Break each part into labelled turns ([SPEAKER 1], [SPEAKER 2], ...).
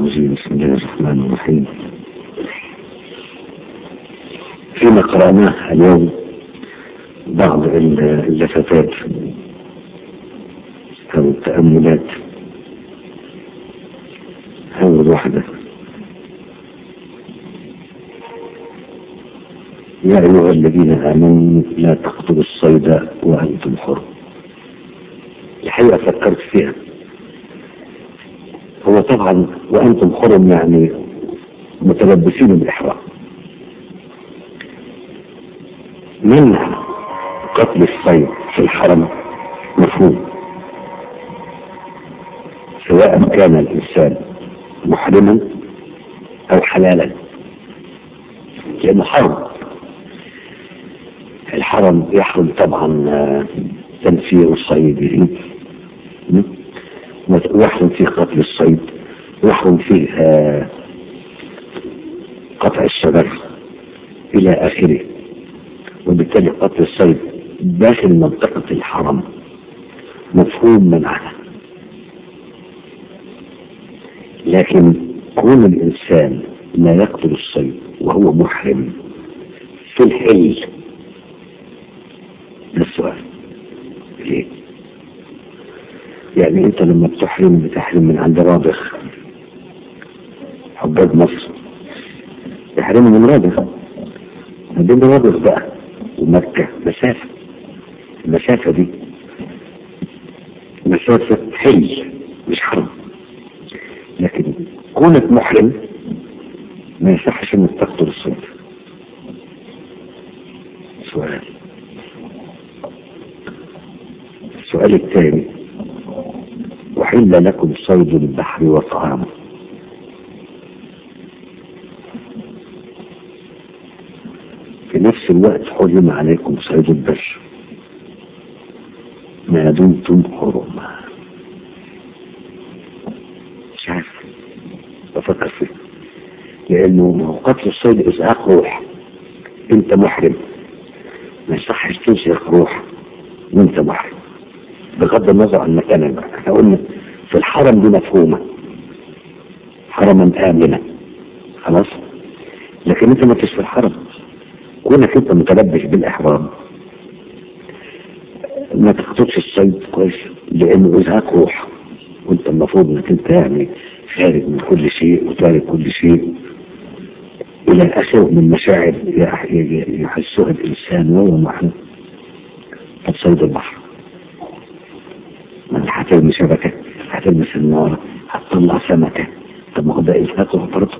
[SPEAKER 1] الرجيم بسم الله الرحمن الرحيم فيما قرأناه اليوم بعض اللفتات أو التأملات أول واحدة يا أيها الذين آمنوا لا تقتلوا الصيد وأنتم حر الحقيقة فكرت فيها هو طبعا وأنتم حرم يعني متلبسين بالإحرام منع قتل الصيد في الحرم مفهوم سواء كان الإنسان محرما أو حلالا لأنه حرم الحرم يحرم طبعا تنفير الصيد ويحرم فيه قتل الصيد ويحرم فيه قطع الشجر إلى آخره وبالتالي قتل الصيد داخل منطقة الحرم مفهوم منعها لكن كون الإنسان لا يقتل الصيد وهو محرم في الحل ده السؤال ليه؟ يعني انت لما بتحرم بتحرم من عند رابخ حباب مصر تحرمه من رابخ ما بين رابخ بقى ومكة مسافة المسافة دي مسافة حل مش حرم لكن كونك محرم ما يصحش انك تقتل الصيد سؤال السؤال الثاني وحل لكم صيد البحر وطعامه في نفس الوقت حرم عليكم صيد البر ما دمتم حرما مش عارف بفكر فيه لانه قتل الصيد ازهاق روح انت محرم ما يصحش تزهق روح وانت محرم بغض النظر عن مكانك احنا قلنا في الحرم دي مفهومة حرما آمنا خلاص لكن انت ما فيش في الحرم كونك انت متلبس بالإحرام ما تقتلش الصيد كويس لانه ازهاق روح وانت المفروض انك انت يعني خارج من كل شيء وتارك كل شيء الى اخره من مشاعر يحسها الانسان وهو محرم طب صيد البحر ما انت هترمي شبكة هترمي سنارة هتطلع سمكة طب ما هو ده إزهاق برضه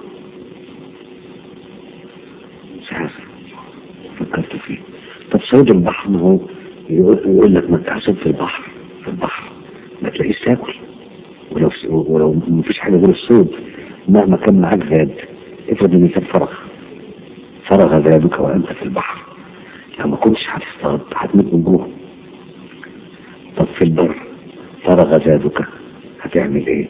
[SPEAKER 1] مش عارف فكرت فيه طب صيد البحر ما هو يقول لك ما انت في البحر في البحر ما تلاقيش تاكل ولو ولو ما فيش حاجة غير الصيد مهما كان معاك زاد افرض ان كان فرغ فرغ زادك وانت في البحر لو ما كنتش هتصطاد هتموت من جوه طب في البر فرغ زادك هتعمل ايه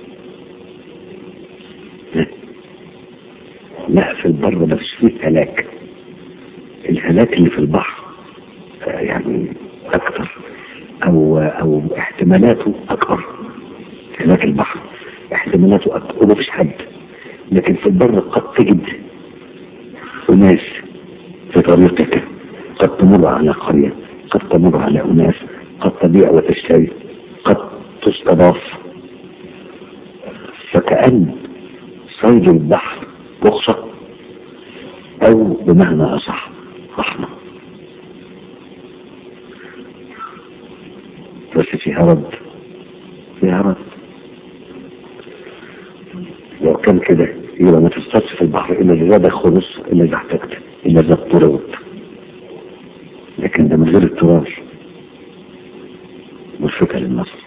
[SPEAKER 1] لا في البر بس فيه هلاك الهلاك اللي في البحر يعني اكتر او او احتمالاته اكبر هلاك البحر احتمالاته اكبر ومفيش حد لكن في البر قد تجد اناس في طريقك قد تمر على قرية قد تمر على اناس قد تبيع وتشتري قد تستضاف فكأن صيد البحر رخصة أو بمعنى أصح رحمة بس فيها رد فيها رد لو كان كده يبقى ما تصطادش في البحر إلا إذا ده خلص إلا إذا احتجت إلا إذا اضطررت لكن ده من غير اضطرار مشركة للنصر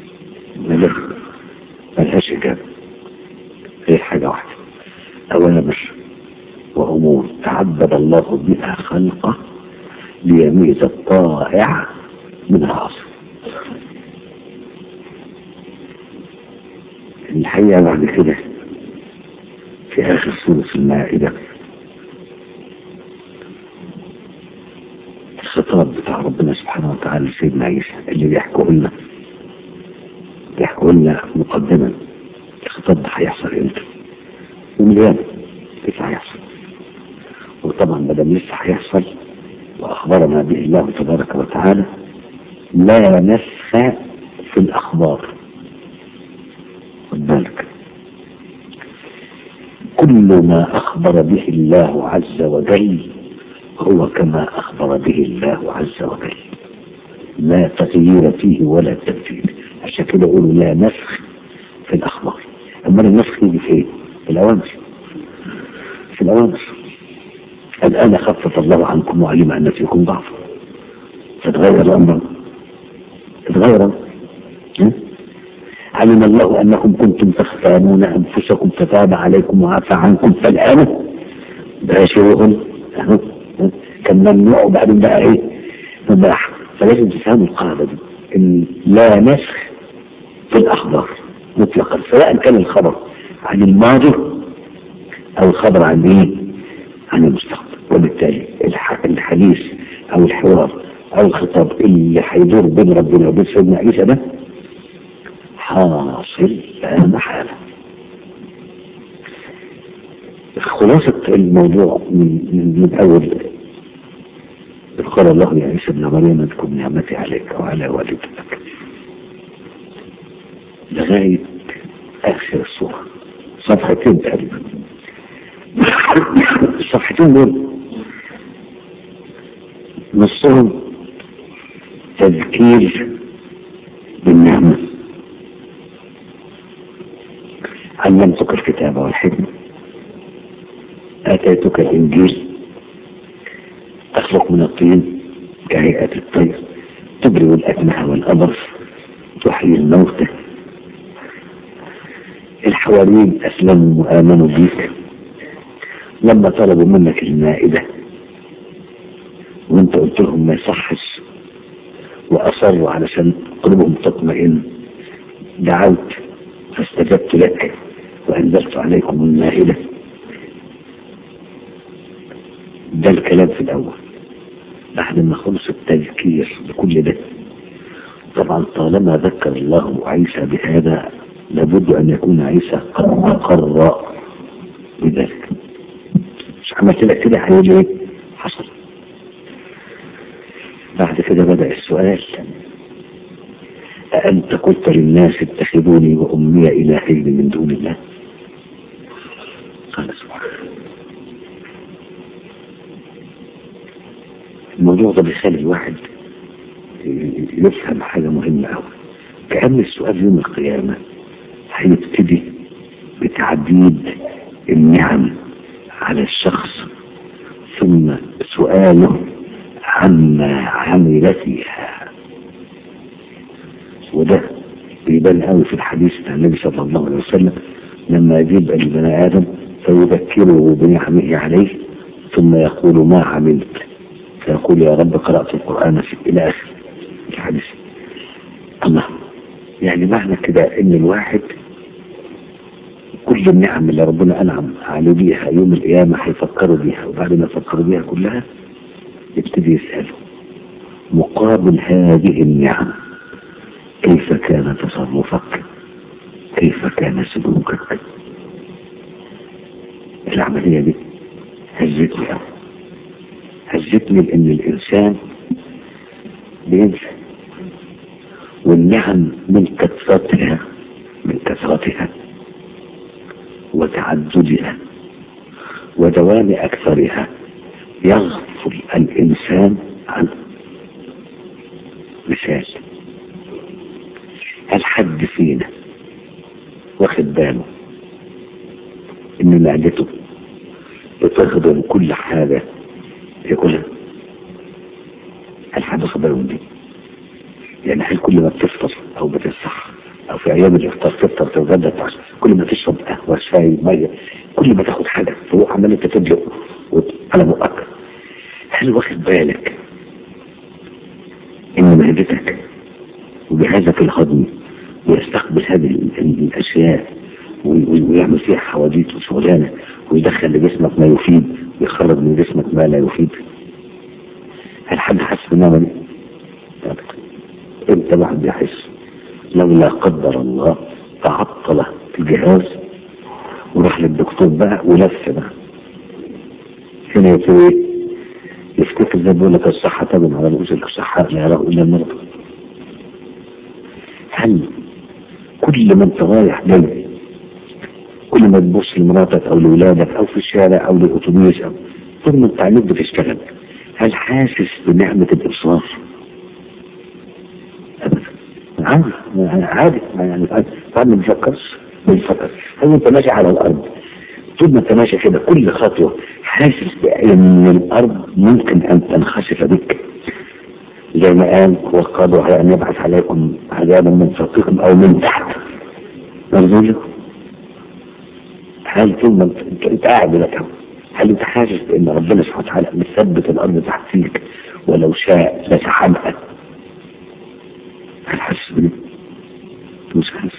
[SPEAKER 1] ملهاش إجابة غير حاجة واحدة أوامر وأمور تعبد الله بها خلقه ليميز الطائع من العاصي الحقيقة بعد كده في آخر سورة المائدة الخطاب بتاع ربنا سبحانه وتعالى لسيدنا عيسى اللي بيحكوا لنا بيحكوا لنا مقدما الخطاب ده هيحصل امتى ومليان لسه هيحصل وطبعا ما دام لسه هيحصل واخبرنا به الله تبارك وتعالى لا نسخ في الاخبار خد بالك كل ما اخبر به الله عز وجل هو كما اخبر به الله عز وجل لا تغيير فيه ولا تبديل عشان كده يقولوا لا نسخ في الاخبار اما النسخ يجي فين في الاوامر في الاوامر الان خفف الله عنكم وعلم ان فيكم ضعف فتغير الامر تغير علم الله انكم كنتم تختانون انفسكم فتاب عليكم وعفى عنكم فالان باشرهم كان ممنوع وبعدين بقى ايه مباح فلازم تفهموا القاعده دي ان لا نسخ في الاخبار مطلقا سواء كان الخبر عن الماضي او الخبر عن ايه عن المستقبل وبالتالي الحديث او الحوار او الخطاب اللي هيدور بين ربنا وبين سيدنا عيسى ده حاصل لا محالة خلاصة الموضوع من, من, من أول قال الله يا عيسى ابن مريم اذكر نعمتي عليك وعلى والدتك لغاية آخر الصورة صفحتين تقريبا الصفحتين دول نصهم تذكير بالنعمة علمتك الكتاب والحكمة آتيتك الإنجيل تخلق من الطين كهيئة الطير تبرئ الأكمه والأبرص تحيي الموتى الحواريين أسلموا وآمنوا بيك لما طلبوا منك المائدة وانت قلت لهم ما يصحش وأصروا علشان قلوبهم تطمئن دعوت فاستجبت لك وأنزلت عليكم المائدة ده الكلام في الأول بعد ما خلص التذكير بكل ده طبعا طالما ذكر الله عيسى بهذا لابد أن يكون عيسى قد أقر بذلك مش عملت لك كده هيجي ايه؟ حصل بعد كده بدأ السؤال أأنت قلت للناس اتخذوني وأمي إلهين من دون الله قال سبحانه الموضوع ده بيخلي الواحد يفهم حاجة مهمة أوي كأن السؤال يوم القيامة هيبتدي بتعديد النعم على الشخص ثم سؤاله عما عمل فيها وده بيبان قوي في الحديث عن النبي صلى الله عليه وسلم لما يجيب البني آدم فيذكره بنعمه عليه ثم يقول ما عملت فيقول يا رب قرأت القرآن في إلى آخر الحديث الله يعني معنى كده إن الواحد كل النعم اللي ربنا أنعم عليه بيها يوم القيامة هيفكروا بيها وبعد ما يفكروا بيها كلها يبتدي يسألوا مقابل هذه النعم كيف كان تصرفك كيف كان سلوكك العملية دي هزتني أوي هزتني لأن الإنسان بينسى والنعم من كثرتها من كثرتها وتعددها ودوام أكثرها يغفل الإنسان عنه مثال هل حد فينا واخد باله ان معدته بتهضم كل حاجة ياكلها هل حد واخد باله من دي يعني هل كل ما بتفطر او بتسح او في ايام الافطار تفطر تتغدى تعشى كل ما تشرب قهوه شاي ميه كل ما تاخد حاجه فهو عمال انت تدلق على بقك هل واخد بالك ان معدتك وجهازك الهضمي ويستقبل هذه الاشياء ويعمل فيها حواديت وشغلانه ويدخل لجسمك ما يفيد ويخرج من جسمك ما لا يفيد هل حد حس بالنعمه دي؟ امتى الواحد بيحس لولا قدر الله تعطل الجهاز وراح للدكتور بقى ولف بقى هنا يسوي ايه؟ يفتكر زي بيقول لك الصحة تبن على رؤوس الصحة لا يراه إلا المرض هل كل ما انت رايح جاي كل ما تبص لمراتك او لولادك او في الشارع او للاتوبيس او طول ما انت عينيك بتشتغل هل حاسس بنعمة الابصار؟ ابدا عادي عادي يعني ما بنفكرش بنفكر هو انت ماشي على الارض طول ما انت ماشي كده كل خطوة حاسس بان الارض ممكن ان تنخسف بك زي ما قال هو قادر على ان يبعث عليكم عذابا من فوقكم او من تحت مرزولة هل طول ما انت, انت, انت قاعد لك هل انت حاسس بان ربنا سبحانه وتعالى مثبت الارض تحتيك ولو شاء لسحبها هل حاسس بده مش حاسس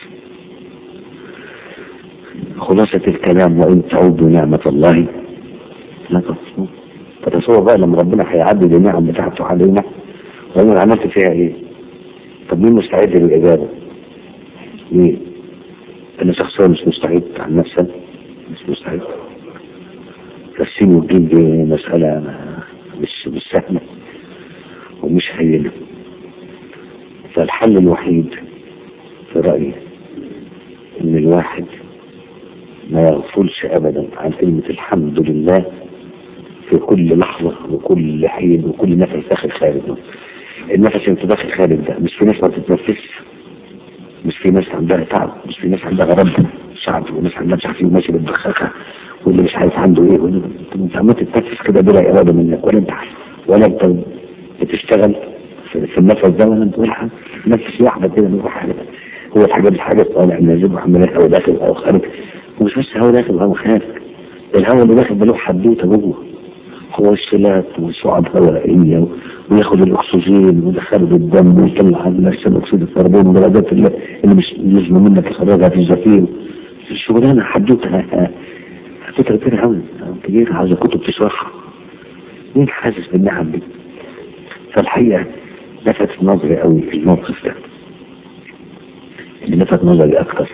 [SPEAKER 1] خلاصة الكلام وإن تعودوا نعمة الله لا تحصوها فتصور بقى لما ربنا هيعدد النعم بتاعته علينا وأنا عملت فيها إيه؟ طب مين مستعد للإجابة؟ مين؟ أنا شخصيا مش مستعد عن نفسي مش مستعد السين والجيم دي مسألة مش مش سهلة ومش هينة فالحل الوحيد في رأيي إن الواحد ما يغفلش أبدا عن كلمة الحمد لله في كل لحظة وكل حين وكل نفس داخل خارج النفس انت داخل خارج ده مش في ناس ما بتتنفسش مش في ناس عندها تعب مش في ناس عندها غرب شعب وناس عندها مش عارفين ماشي بالبخاخة واللي مش عارف عنده ايه واللي انت عمال تتنفس كده بلا ارادة منك ولا انت ولا انت بتشتغل في, في النفس ده ولا انت ولا حاجة نفس واحدة كده من حاجة هو الحاجات الحاجة طالع نازل وعمالات او داخل او خارج ومش بس هوا داخل او خارج الهواء اللي داخل ده له حدوته جوه هو الشلات والشعب هوائية وياخد الاكسجين ويدخله بالدم ويطلع عن ثاني اكسيد الكربون والدرجات اللي, اللي مش لازم منك يخرجها في الزفير الشغلانه حدوتها فكره كبيره قوي كبيره عايزه كتب تشرحها مين حاسس بالنعم دي؟ فالحقيقه لفت نظري قوي في الموقف ده اللي لفت نظري اكتر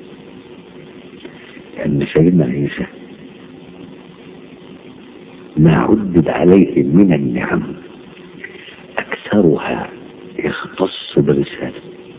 [SPEAKER 1] ان سيدنا عيسى ما عدد عليه من النعم أكثرها يختص برسالة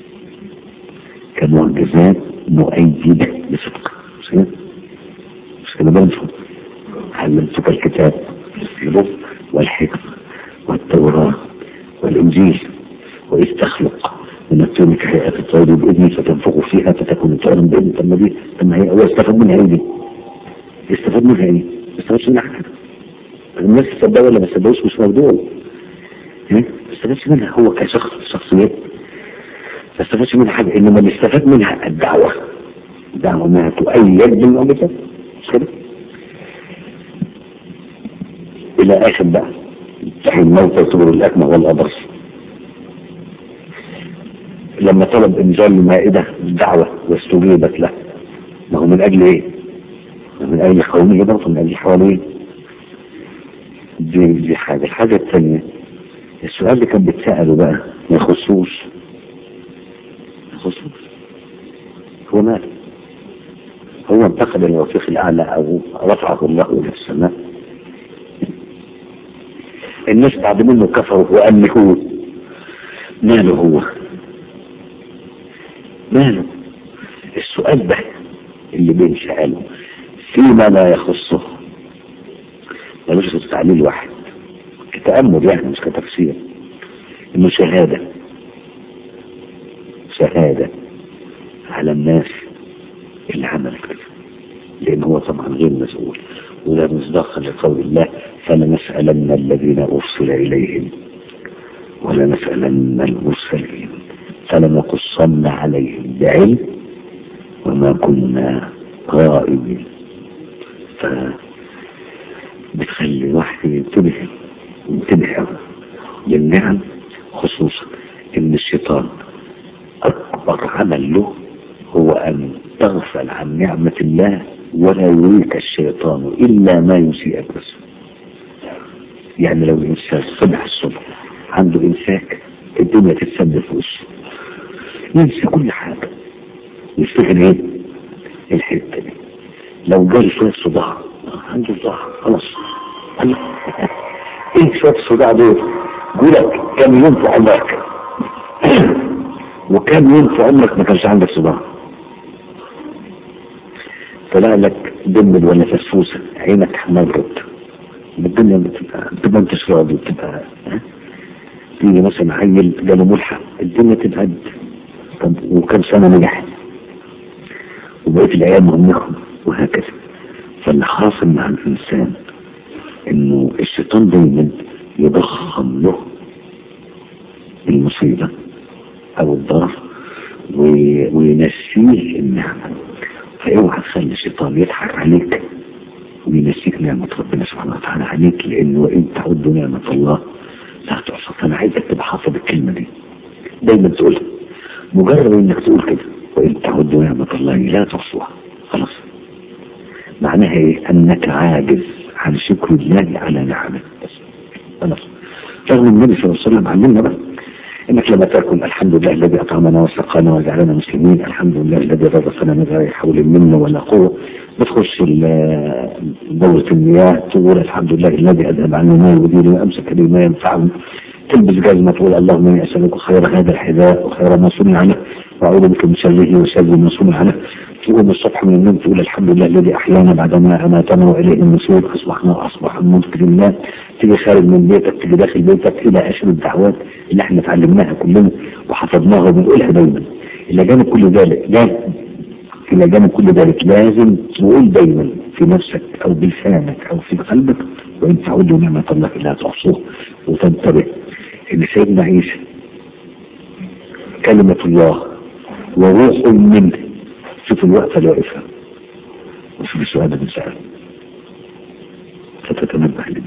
[SPEAKER 1] كمعجزات مؤيدة بصدق مش كده بنفهم علمتك الكتاب والحكمة والتوراة والإنجيل وإذ تخلق من الطين كهيئة الطير بإذني فتنفخ فيها فتكون طيرا بإذن طب دي طب ما هي هو استفاد منها إيه دي؟ استفاد منها إيه؟ ما استفادش منها حاجة الناس تصدقوا ولا ما تصدقوش مش موضوع ما استفادش منها هو كشخص شخصيات ما استفادش منها حاجة انما اللي استفاد منها الدعوة الدعوة انها تؤيد بالمعجزات مش كده الى اخر بقى تحيي الموتى وتبر الاكمه والابرص لما طلب انزال المائدة الدعوة واستجيبت له ما هو من اجل ايه من اجل قومه برضه من اجل حواليه دي, دي حاجة الحاجة الثانية السؤال اللي كان بيتسأله بقى ما يخصوش ما يخصوش هو مال هو انتقل الوثيق الأعلى أو رفعه الله إلى السماء الناس بعد منه كفروا وأنهوا ماله هو ماله السؤال ده اللي بينسأله فيما لا يخصه ملوش غير تعليل واحد كتأمل يعني مش كتفسير انه شهادة شهادة على الناس اللي عملت كده لان هو طبعا غير مسؤول وده مصداقا لقول الله فلنسألن الذين أرسل إليهم ولنسألن المرسلين فلنقصن عليهم بعلم وما كنا غائبين ف بتخلي الواحد ينتبه ينتبه للنعم خصوصا ان الشيطان اكبر عمل له هو ان تغفل عن نعمة الله ولا يريك الشيطان الا ما يسيئك بس يعني لو الانسان صبح الصبح عنده امساك الدنيا تتسد في وشه ينسى كل حاجة يفتكر ايه الحته دي لو جالي شويه صداع عنده صداع خلاص الله ايه شويه الصداع دول جولك كم يوم في عمرك وكم يوم في عمرك ما كانش عندك صداع طلع لك دم ولا فسفوسه عينك مرت الدنيا بتبقى بتبقى انت راضي بتبقى ها؟ تيجي مثلا عيل جاله ملحق الدنيا تبقى طب وكم سنه نجح وبقيت العيال مهمهم وهكذا فاللي حاصل مع الانسان انه الشيطان دايما يضخم له المصيبة او الضرر وينسيه النعمة فاوعى تخلي الشيطان يضحك عليك وينسيك نعمة ربنا سبحانه وتعالى عليك لانه وان تعدوا نعمة الله لا تحصى فانا عايزك تبقى حافظ الكلمة دي دايما تقولها مجرد انك تقول كده وان تعدوا نعمة الله لا تحصوها خلاص معناها ايه انك عاجز عن شكر الله على نعمه بس خلاص رغم النبي صلى الله عليه وسلم علمنا بقى انك لما تكن الحمد لله الذي اطعمنا وسقانا وجعلنا مسلمين الحمد لله الذي رزقنا من غير حول منا ولا قوه بتخش دورة المياه تقول الحمد لله الذي اذهب عني ما يوديني وامسك لي ما ينفعني تلبس جزمة تقول اللهم اني اسالك خير هذا الحذاء وخير ما صنع له واعوذ بك من شره وشر ما صنع له تقوم الصبح من النوم تقول الحمد لله الذي احيانا بعدما اماتنا واليه النشور اصبحنا واصبح الملك لله تيجي خارج من بيتك تيجي داخل بيتك الى اخر الدعوات اللي احنا اتعلمناها كلنا وحفظناها وبنقولها دايما الى جانب كل ذلك لا الى جانب كل ذلك لازم تقول دايما في نفسك او بلسانك او في قلبك وان تعودوا نعمة الله لا تحصوه وتنتبه ان سيدنا عيسى كلمة الله وروح منه شوف الوقفة اللي واقفها وشوف السؤال اللي بنسأله فتتنبه لده